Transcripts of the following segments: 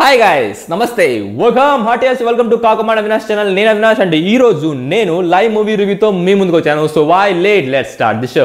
hi guys నమస్తే welcome హార్టియస్ welcome to Kakamada Avinash channel నేను అవినాష్ అంటే ఈ రోజు నేను లైవ్ మూవీ రివ్యూతో మీ ముందుకు వచ్చాను so why late let start the show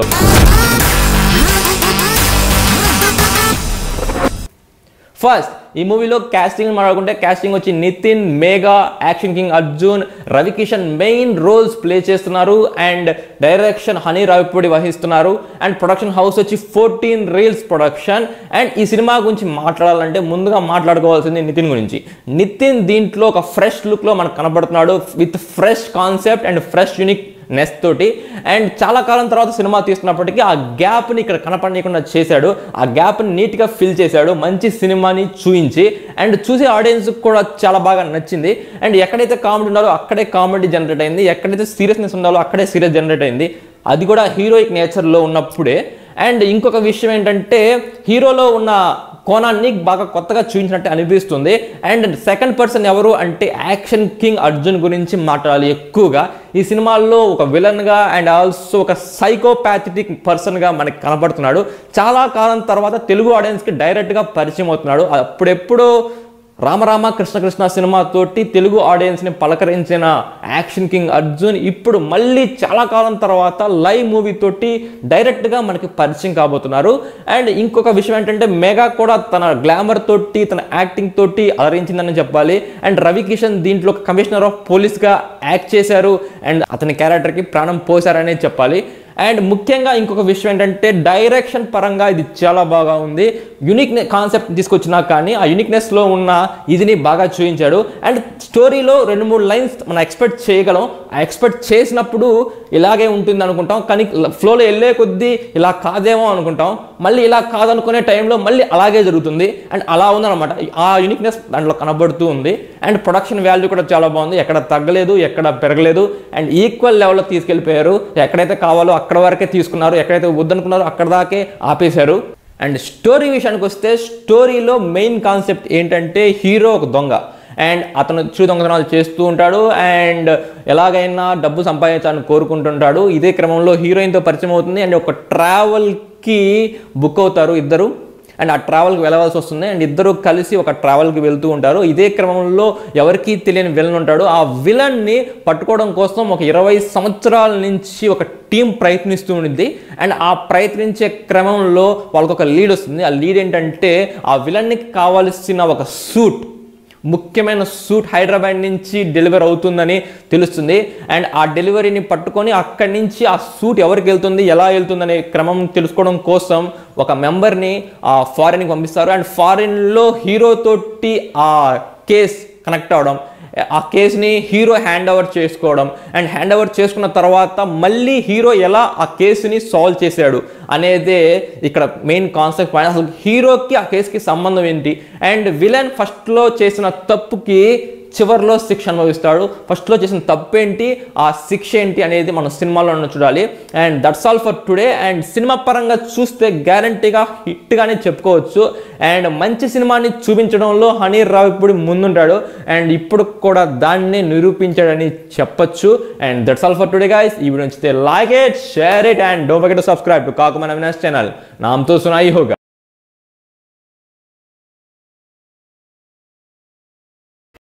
first ఈ మూవీలో కాస్టింగ్ మాట్లాడుకుంటే కాస్టింగ్ వచ్చి Nithin Megha action king Arjun Ravikishan main roles play చేస్తున్నారు అండ్ డైరెక్షన్ హనీ రావిపూడి వహిస్తున్నారు అండ్ ప్రొడక్షన్ హౌస్ వచ్చి ఫోర్టీన్ రీల్స్ ప్రొడక్షన్ అండ్ ఈ సినిమా గురించి మాట్లాడాలంటే ముందుగా మాట్లాడుకోవాల్సింది నితిన్ గురించి నితిన్ దీంట్లో ఒక ఫ్రెష్ లుక్లో మనకు కనబడుతున్నాడు with fresh concept and fresh uniqueness తోటి అండ్ చాలా కాలం తర్వాత సినిమా తీస్తున్నప్పటికీ ఆ గ్యాప్ని ఇక్కడ కనపడకుండా చేశాడు ఆ గ్యాప్ని నీట్గా ఫిల్ చేశాడు మంచి సినిమాని చూయించి అండ్ చూసే ఆడియన్స్కి కూడా చాలా బాగా నచ్చింది అండ్ ఎక్కడైతే కామెడీ ఉండాలో అక్కడే కామెడీ జనరేట్ అయింది ఎక్కడైతే సీరియస్నెస్ ఉండాలో అక్కడే సీరియస్ జనరేట్ అయింది అది కూడా హీరోయిక్ నేచర్లో ఉన్నప్పుడే అండ్ ఇంకొక విషయం ఏంటంటే హీరోలో ఉన్న కోణాన్ని బాగా కొత్తగా చూపించినట్టు అనిపిస్తుంది అండ్ సెకండ్ పర్సన్ ఎవరు అంటే యాక్షన్ కింగ్ అర్జున్ గురించి మాట్లాడాలి ఎక్కువగా ఈ సినిమాల్లో ఒక విలన్గా అండ్ ఆల్సో ఒక సైకోపాథటిక్ పర్సన్గా మనకి కనబడుతున్నాడు చాలా కాలం తర్వాత తెలుగు ఆడియన్స్కి డైరెక్ట్గా పరిచయం అవుతున్నాడు అప్పుడెప్పుడో రామరామ కృష్ణ కృష్ణ సినిమాతోటి తెలుగు ఆడియన్స్ని పలకరించిన యాక్షన్ కింగ్ అర్జున్ ఇప్పుడు మళ్ళీ చాలా కాలం తర్వాత లైవ్ మూవీ తోటి డైరెక్ట్గా మనకి పరిచయం కాబోతున్నారు అండ్ ఇంకొక విషయం ఏంటంటే మెగా కూడా తన గ్లామర్ తోటి తన యాక్టింగ్ తోటి అలరించిందని చెప్పాలి అండ్ రవి కిషన్ దీంట్లో కమిషనర్ ఆఫ్ పోలీస్గా యాక్ట్ చేశారు అండ్ అతని క్యారెక్టర్కి ప్రాణం పోశారనే చెప్పాలి అండ్ ముఖ్యంగా ఇంకొక విషయం ఏంటంటే డైరెక్షన్ పరంగా ఇది చాలా బాగా ఉంది యునిక్ కాన్సెప్ట్ తీసుకొచ్చినా కానీ ఆ యునిక్నెస్లో ఉన్న ఇదిని బాగా చూపించాడు అండ్ స్టోరీలో రెండు మూడు లైన్స్ మనం ఎక్స్పెక్ట్ చేయగలం ఆ ఎక్స్పెక్ట్ చేసినప్పుడు ఇలాగే ఉంటుంది అనుకుంటాం కానీ ఫ్లోలో వెళ్ళే కొద్దీ ఇలా కాదేమో అనుకుంటాం మళ్ళీ ఇలా కాదనుకునే టైంలో మళ్ళీ అలాగే జరుగుతుంది అండ్ అలా ఉందన్నమాట ఆ యునిక్నెస్ దాంట్లో కనబడుతూ ఉంది అండ్ ప్రొడక్షన్ వాల్యూ కూడా చాలా బాగుంది ఎక్కడ తగ్గలేదు ఎక్కడ పెరగలేదు అండ్ ఈక్వల్ లెవెల్లో తీసుకెళ్ళిపోయారు ఎక్కడైతే కావాలో అక్కడ వరకే తీసుకున్నారు ఎక్కడైతే వద్దనుకున్నారో అక్కడ దాకే ఆపేశారు అండ్ స్టోరీ విషయానికి వస్తే స్టోరీలో మెయిన్ కాన్సెప్ట్ ఏంటంటే హీరో ఒక దొంగ అండ్ అతను చిరు దొంగతనాలు చేస్తూ ఉంటాడు అండ్ ఎలాగైనా డబ్బు సంపాదించాలని కోరుకుంటుంటాడు ఇదే క్రమంలో హీరోయిన్తో పరిచయం అవుతుంది అండ్ ఒక ట్రావెల్కి బుక్ అవుతారు ఇద్దరు అండ్ ఆ ట్రావెల్కి వెళ్ళవలసి వస్తుంది అండ్ ఇద్దరు కలిసి ఒక ట్రావెల్కి వెళ్తూ ఉంటారు ఇదే క్రమంలో ఎవరికి తెలియని విలన్ ఉంటాడు ఆ విలన్ని పట్టుకోవడం కోసం ఒక ఇరవై సంవత్సరాల నుంచి ఒక టీం ప్రయత్నిస్తూ ఉండింది అండ్ ఆ ప్రయత్నించే క్రమంలో వాళ్ళకి ఒక లీడ్ వస్తుంది ఆ లీడ్ ఏంటంటే ఆ విలన్కి కావాల్సిన ఒక సూట్ ముఖ్యమైన సూట్ హైదరాబాద్ నుంచి డెలివర్ అవుతుందని తెలుస్తుంది అండ్ ఆ డెలివరీని పట్టుకొని అక్కడి నుంచి ఆ సూట్ ఎవరికి వెళ్తుంది ఎలా వెళ్తుందనే క్రమం తెలుసుకోవడం కోసం ఒక మెంబర్ని ఆ ఫారిన్కి పంపిస్తారు అండ్ ఫారిన్లో హీరోతోటి ఆ కేస్ కనెక్ట్ అవడం ఆ కేసుని హీరో హ్యాండ్ ఓవర్ చేసుకోవడం అండ్ హ్యాండ్ ఓవర్ చేసుకున్న తర్వాత మళ్ళీ హీరో ఎలా ఆ కేసుని సాల్వ్ చేశాడు అనేదే ఇక్కడ మెయిన్ కాన్సెప్ట్ పాయింట్ అసలు హీరోకి ఆ కేసుకి సంబంధం ఏంటి అండ్ విలన్ ఫస్ట్లో చేసిన తప్పుకి చివరిలో శిక్ష అనుభవిస్తాడు ఫస్ట్లో చేసిన తప్పేంటి ఆ శిక్ష ఏంటి అనేది మనం సినిమాలో చూడాలి and that's all for today and cinema పరంగా చూస్తే గ్యారంటీగా హిట్గానే చెప్పుకోవచ్చు అండ్ మంచి సినిమాని చూపించడంలో హనీ రావిపూడి ముందుంటాడు అండ్ ఇప్పుడు కూడా దాన్ని నిరూపించాడని చెప్పొచ్చు and that's all for today guys ఈ వీడియో నచ్చితే like it share it and don't forget to subscribe to Kakuman Avinash channel నామ్తో సునాయి హోగా